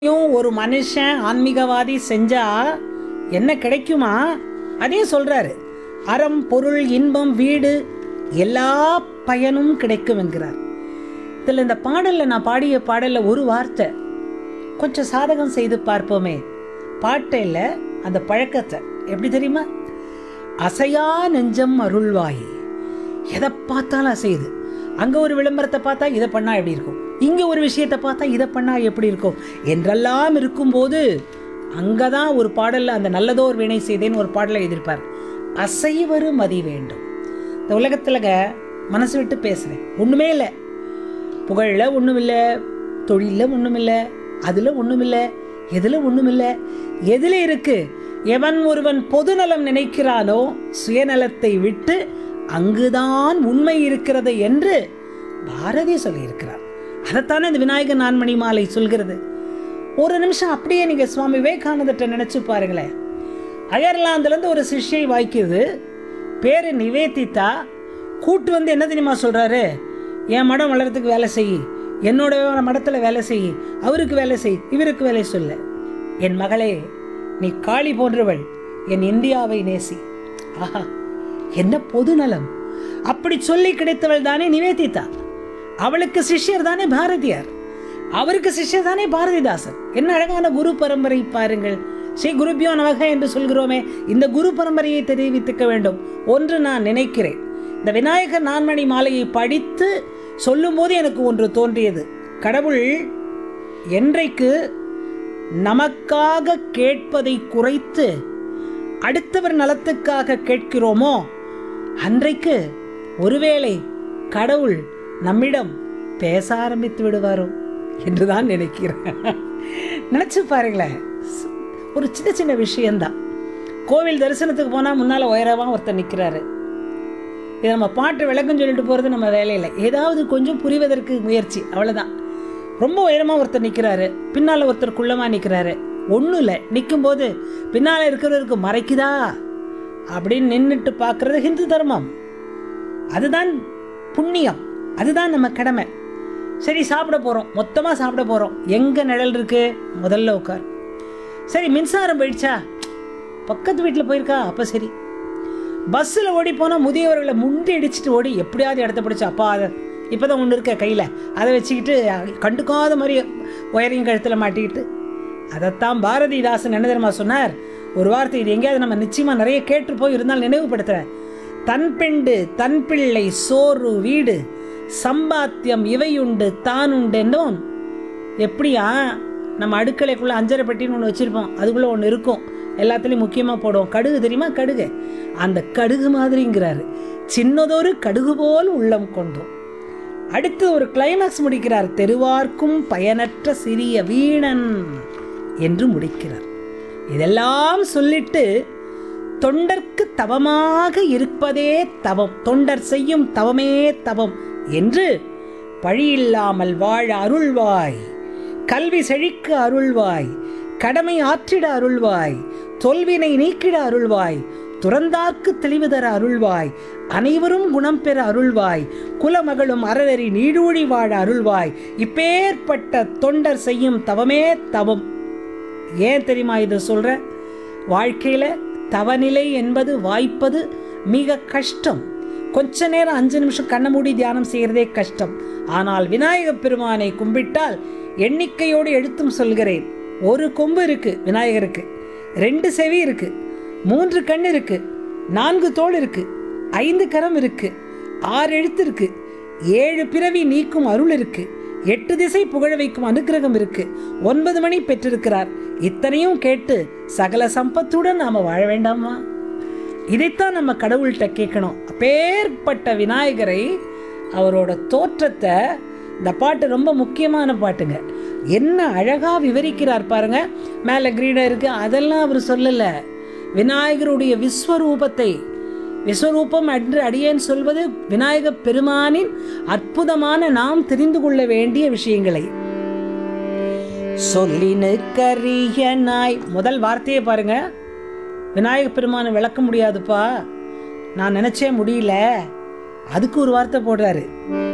இதையும் ஒரு மனுஷன் ஆன்மீகவாதி செஞ்சா என்ன கிடைக்குமா அதையும் சொல்றாரு அறம் பொருள் இன்பம் வீடு எல்லா பயனும் கிடைக்கும் என்கிறார் இதில் இந்த பாடல்ல நான் பாடிய பாடல்ல ஒரு வார்த்தை கொஞ்சம் சாதகம் செய்து பார்ப்போமே பாட்டை இல்ல அந்த பழக்கத்தை எப்படி தெரியுமா அசையா நெஞ்சம் அருள்வாய் எதை பார்த்தாலும் அசையுது அங்க ஒரு விளம்பரத்தை பார்த்தா இதை பண்ணா எப்படி இருக்கும் இங்க ஒரு விஷயத்தை பார்த்தா இதை பண்ணா எப்படி இருக்கும் என்றெல்லாம் இருக்கும்போது அங்கதான் ஒரு பாடல்ல அந்த நல்லதோர் வினை செய்தேன்னு ஒரு பாடலை எதிர்ப்பார் அசைவரு மதி வேண்டும் இந்த உலகத்துலங்க மனசு விட்டு பேசுறேன் ஒண்ணுமே இல்லை புகழில் ஒன்றும் இல்லை தொழிலில் ஒன்றும் இல்லை அதில் ஒன்றும் இல்லை எதில் ஒன்றும் இல்லை எதில் இருக்கு எவன் ஒருவன் பொதுநலம் நினைக்கிறானோ சுயநலத்தை விட்டு அங்குதான் உண்மை இருக்கிறது என்று பாரதி சொல்லியிருக்கிறார் அதைத்தானே இந்த விநாயகர் நான்மணி மாலை சொல்கிறது ஒரு நிமிஷம் அப்படியே நீங்க சுவாமி விவேகானந்தர்கிட்ட நினைச்சு பாருங்களேன் அயர்லாந்துலேருந்து ஒரு சிஷ்யை வாய்க்குது பேரு நிவேதிதா கூட்டு வந்து என்ன தெரியுமா சொல்றாரு என் மடம் வளர்றதுக்கு வேலை செய் என்னோட மடத்தில் வேலை செய் அவருக்கு வேலை செய் இவருக்கு வேலை சொல்ல என் மகளே நீ காளி போன்றவள் என் இந்தியாவை நேசி ஆஹா என்ன பொதுநலம் அப்படி சொல்லி கிடைத்தவள் தானே நிவேதிதா அவளுக்கு சிஷ்யர் தானே பாரதியார் அவருக்கு சிஷ்யர் தானே பாரதிதாசன் என்ன அழகான குரு பரம்பரை பாருங்கள் ஸ்ரீ குருபியோ நமக என்று சொல்கிறோமே இந்த குரு பரம்பரையை தெரிவித்துக்க வேண்டும் ஒன்று நான் நினைக்கிறேன் இந்த விநாயகர் நான்மணி மாலையை படித்து சொல்லும்போது எனக்கு ஒன்று தோன்றியது கடவுள் என்றைக்கு நமக்காக கேட்பதை குறைத்து அடுத்தவர் நலத்துக்காக கேட்கிறோமோ அன்றைக்கு ஒருவேளை கடவுள் நம்மிடம் பேச ஆரம்பித்து விடுவாரோ என்றுதான் நினைக்கிறேன் நினைச்சு பாருங்களேன் ஒரு சின்ன சின்ன விஷயம்தான் கோவில் தரிசனத்துக்கு போனால் முன்னால் உயரமாக ஒருத்தர் நிற்கிறாரு இது நம்ம பாட்டு விளக்கம் சொல்லிட்டு போகிறது நம்ம வேலையில் ஏதாவது கொஞ்சம் புரிவதற்கு முயற்சி அவ்வளோதான் ரொம்ப உயரமாக ஒருத்தர் நிற்கிறாரு பின்னால் ஒருத்தர் குள்ளமாக நிற்கிறாரு ஒன்றும் இல்லை நிற்கும்போது பின்னால் இருக்கிறவருக்கு மறைக்குதா அப்படின்னு நின்றுட்டு பார்க்குறது ஹிந்து தர்மம் அதுதான் புண்ணியம் அதுதான் நம்ம கடமை சரி சாப்பிட போகிறோம் மொத்தமாக சாப்பிட போகிறோம் எங்கே நிழல் இருக்கு முதல்ல உட்கார் சரி மின்சாரம் போயிடுச்சா பக்கத்து வீட்டில் போயிருக்கா அப்போ சரி பஸ்ஸில் ஓடி போனால் முதியவர்களை முண்டி அடிச்சுட்டு ஓடி எப்படியாவது இடத்த பிடிச்சா அப்பா அதை இப்போ தான் ஒன்று இருக்க கையில் அதை வச்சுக்கிட்டு கண்டுக்காத மாதிரி ஒயரிங் கழுத்தில் மாட்டிக்கிட்டு அதைத்தான் பாரதிதாசன் என்ன தெரியுமா சொன்னார் ஒரு வார்த்தை இது எங்கேயாவது நம்ம நிச்சயமாக நிறைய கேட்டு போய் இருந்தாலும் நினைவுபடுத்துகிறேன் தன் பெண்டு தன் பிள்ளை சோறு வீடு சம்பாத்தியம் இவையுண்டு தான் உண்டென்னோன் எப்படியா நம்ம அடுக்கலைக்குள்ளே அஞ்சரை பெட்டின்னு ஒன்று வச்சுருப்போம் அதுக்குள்ளே ஒன்று இருக்கும் எல்லாத்துலேயும் முக்கியமாக போடுவோம் கடுகு தெரியுமா கடுகு அந்த கடுகு மாதிரிங்கிறாரு சின்னதொரு கடுகு போல் உள்ளம் கொண்டோம் அடுத்து ஒரு கிளைமாக்ஸ் முடிக்கிறார் தெருவார்க்கும் பயனற்ற சிறிய வீணன் என்று முடிக்கிறார் இதெல்லாம் சொல்லிட்டு தொண்டர்க்கு தவமாக இருப்பதே தவம் தொண்டர் செய்யும் தவமே தவம் என்று பழியில்லாமல் வாழ அருள்வாய் கல்வி செழிக்க அருள்வாய் கடமை ஆற்றிட அருள்வாய் தொல்வினை நீக்கிட அருள்வாய் துறந்தார்க்கு தெளிவு தர அருள்வாய் அனைவரும் குணம் பெற அருள்வாய் குலமகளும் அறநெறி நீடூழி வாழ அருள்வாய் இப்பேற்பட்ட தொண்டர் செய்யும் தவமே தவம் ஏன் தெரியுமா இதை சொல்ற வாழ்க்கையில தவநிலை என்பது வாய்ப்பது மிக கஷ்டம் கொஞ்ச நேரம் அஞ்சு நிமிஷம் கண்ண மூடி தியானம் செய்யறதே கஷ்டம் ஆனால் விநாயகப் பெருமானை கும்பிட்டால் எண்ணிக்கையோடு எழுத்தும் சொல்கிறேன் ஒரு கொம்பு இருக்கு விநாயகருக்கு ரெண்டு செவி இருக்கு மூன்று கண் இருக்கு நான்கு தோல் இருக்கு ஐந்து கரம் இருக்கு ஆறு எழுத்து இருக்கு ஏழு பிறவி நீக்கும் அருள் இருக்கு எட்டு திசை புகழ வைக்கும் அனுக்கிரகம் இருக்கு ஒன்பது மணி பெற்றிருக்கிறார் இத்தனையும் கேட்டு சகல சம்பத்துடன் நாம வாழ வேண்டாமா இதைத்தான் நம்ம கடவுள்கிட்ட கேட்கணும் அப்பேற்பட்ட விநாயகரை அவரோட தோற்றத்தை இந்த பாட்டு ரொம்ப முக்கியமான பாட்டுங்க என்ன அழகா விவரிக்கிறார் பாருங்க மேல கிரீடம் இருக்கு அதெல்லாம் அவர் சொல்லல விநாயகருடைய விஸ்வரூபத்தை விஸ்வரூபம் என்று அடியேன் சொல்வது விநாயக பெருமானின் அற்புதமான நாம் தெரிந்து கொள்ள வேண்டிய விஷயங்களை சொல்லினு கரிய நாய் முதல் வார்த்தையை பாருங்க விநாயக பெருமானை விளக்க முடியாதுப்பா நான் நினைச்சே முடியல அதுக்கு ஒரு வார்த்தை போடுறாரு